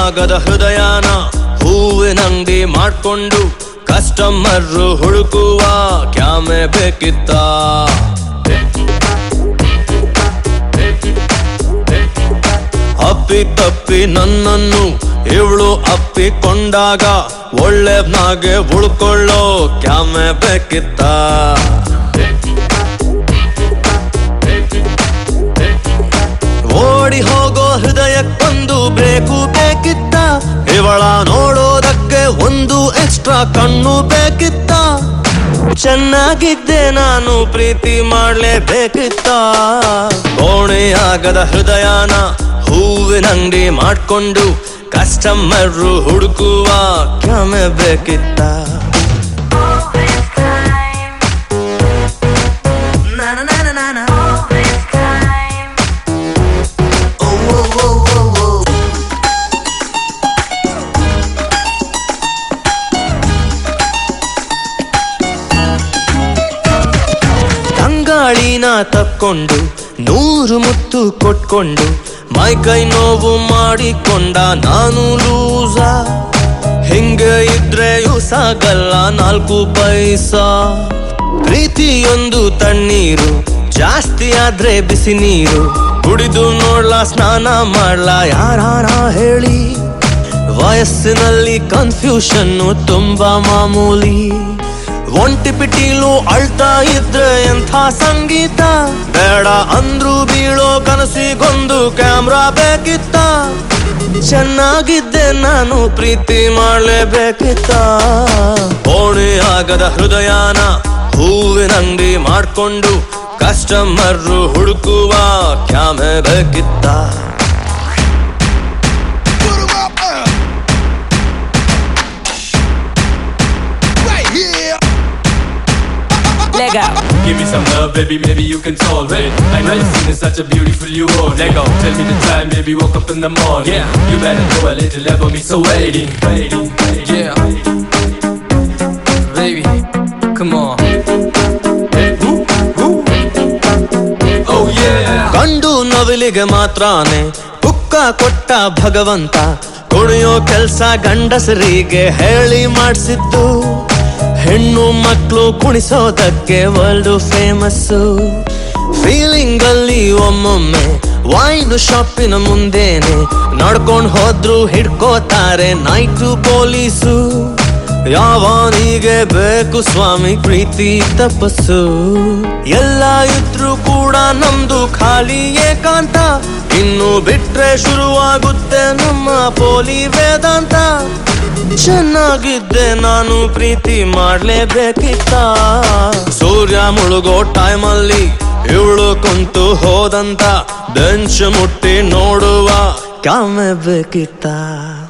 ಆಗದ ಹೃದಯನ ಹೂವಿನಂಗಡಿ ಮಾಡ್ಕೊಂಡು ಕಸ್ಟಮರ್ ಹುಡುಕುವ ಕ್ಯಾಮೆ ಬೇಕಿತ್ತ ಅಪ್ಪಿ ತಪ್ಪಿ ನನ್ನನ್ನು ಇವಳು ಅಪ್ಪಿಕೊಂಡಾಗ ಒಳ್ಳೆಬ್ನಾಗೆ ಉಳ್ಕೊಳ್ಳೋ ಕ್ಯಾಮೆ ಬೇಕಿತ್ತ ಓಡಿ ಹೋಗೋ ಹೃದಯಕ್ಕೊಂದು ಬೇಕು ಬೇಕಿತ್ತ ಇವಳ ನೋಡೋದಕ್ಕೆ ಒಂದು ಎಕ್ಸ್ಟ್ರಾ ಕಣ್ಣು ಬೇಕಿತ್ತ ಚೆನ್ನಾಗಿದ್ದೆ ನಾನು ಪ್ರೀತಿ ಮಾಡ್ಲೇಬೇಕಿತ್ತ ಕೋಣೆಯಾಗದ ಹೃದಯನ ಹೂವಿನಂಗಡಿ ಮಾಡ್ಕೊಂಡು ಕಸ್ಟಮರ್ ಹುಡುಕುವ ಕ್ಯಾಮೆ ಬೇಕಿತ್ತ ತಂಗಾಳಿನ ತಕ್ಕೊಂಡು ನೂರು ಮುತ್ತು ಕೊಟ್ಕೊಂಡು ಮೈ ಕೈ ನೋವು ಮಾಡಿಕೊಂಡ ನಾನು ಲೂಸ ಹಿಂಗೆ ಇದ್ರೆ ಸಾಗಲ್ಲ ನಾಲ್ಕು ಪೈಸಾ ಪ್ರೀತಿಯೊಂದು ತಣ್ಣೀರು ಜಾಸ್ತಿ ಆದ್ರೆ ಬಿಸಿ ನೀರು ಕುಡಿದು ನೋಡ್ಲಾ ಸ್ನಾನ ಮಾಡ್ಲಾ ಯಾರಾನ ಹೇಳಿ ವಯಸ್ಸಿನಲ್ಲಿ ಕನ್ಫ್ಯೂಷನ್ನು ತುಂಬಾ ಮಾಮೂಲಿ ಒಂಟಿ ಪಿಟೀಲು ಅಳ್ತಾ ಇದ್ರೆ ಎಂಥ ಸಂಗೀತ ಬೇಡ ಅಂದ್ರು ಬೀಳೋ ಕನಸಿಗೊಂದು ಕ್ಯಾಮ್ರಾ ಬೇಕಿತ್ತ ಚೆನ್ನಾಗಿದ್ದೆ ನಾನು ಪ್ರೀತಿ ಮಾಡ್ಲೇಬೇಕಿತ್ತ ಓಣಿ ಆಗದ ಹೃದಯನ ಹೂವಿನಂಗಡಿ ಮಾಡ್ಕೊಂಡು ಕಸ್ಟಮರ್ ಹುಡುಕುವ ಕ್ಯಾಮೆ ಬೇಕಿತ್ತ Put 'em up, uh. Right here. Lego. Give me some love, baby, maybe you can solve it. I know you've seen such a beautiful you are. Let go. Tell me the time, baby, woke up in the morning. Yeah. You better know a little about me, so waiting, waiting, waiting. Yeah. Baby, come on. Oh yeah. ಗಂಡು ನವಿಲಿಗೆ ಮಾತ್ರಾನೆ ಪುಕ್ಕ ಕೊಟ್ಟ ಭಗವಂತ ಕುಣಿಯೋ ಕೆಲ್ಸ ಗಂಡಸರಿಗೆ ಹೇಳಿ ಮಾಡಿಸಿದ್ದು ಹೆಣ್ಣು ಮಕ್ಕಳು ಕುಣಿಸೋದಕ್ಕೆ world famous feeling ಅಲ್ಲಿ ಒಮ್ಮೊಮ್ಮೆ ವೈನ್ ಶಾಪಿನ ಮುಂದೇನೆ ನಡ್ಕೊಂಡ್ ಹೋದ್ರು ಹಿಡ್ಕೋತಾರೆ ನೈಟು ಪೊಲೀಸು ಯಾವನಿಗೆ ಬೇಕು ಸ್ವಾಮಿ ಪ್ರೀತಿ ತಪಸ್ಸು ಎಲ್ಲ ಇದ್ರು ಕೂಡ ನಮ್ದು ಖಾಲಿ ಏಕಾಂತ ಇನ್ನು ಬಿಟ್ರೆ ಶುರುವಾಗುತ್ತೆ ನಮ್ಮ ಪೋಲಿ ವೇದಾಂತ ಚೆನ್ನಾಗಿದ್ದೆ ನಾನು ಪ್ರೀತಿ ಮಾಡ್ಲೇಬೇಕಿತ್ತ ಸೂರ್ಯ ಮುಳುಗೋ ಟೈಮಲ್ಲಿ ಇವಳು ಕುಂತು ಹೋದಂತ ಬೆಂಚ್ ಮುಟ್ಟಿ ನೋಡುವ ಕಾಮೆ ಬೇಕಿತ್ತ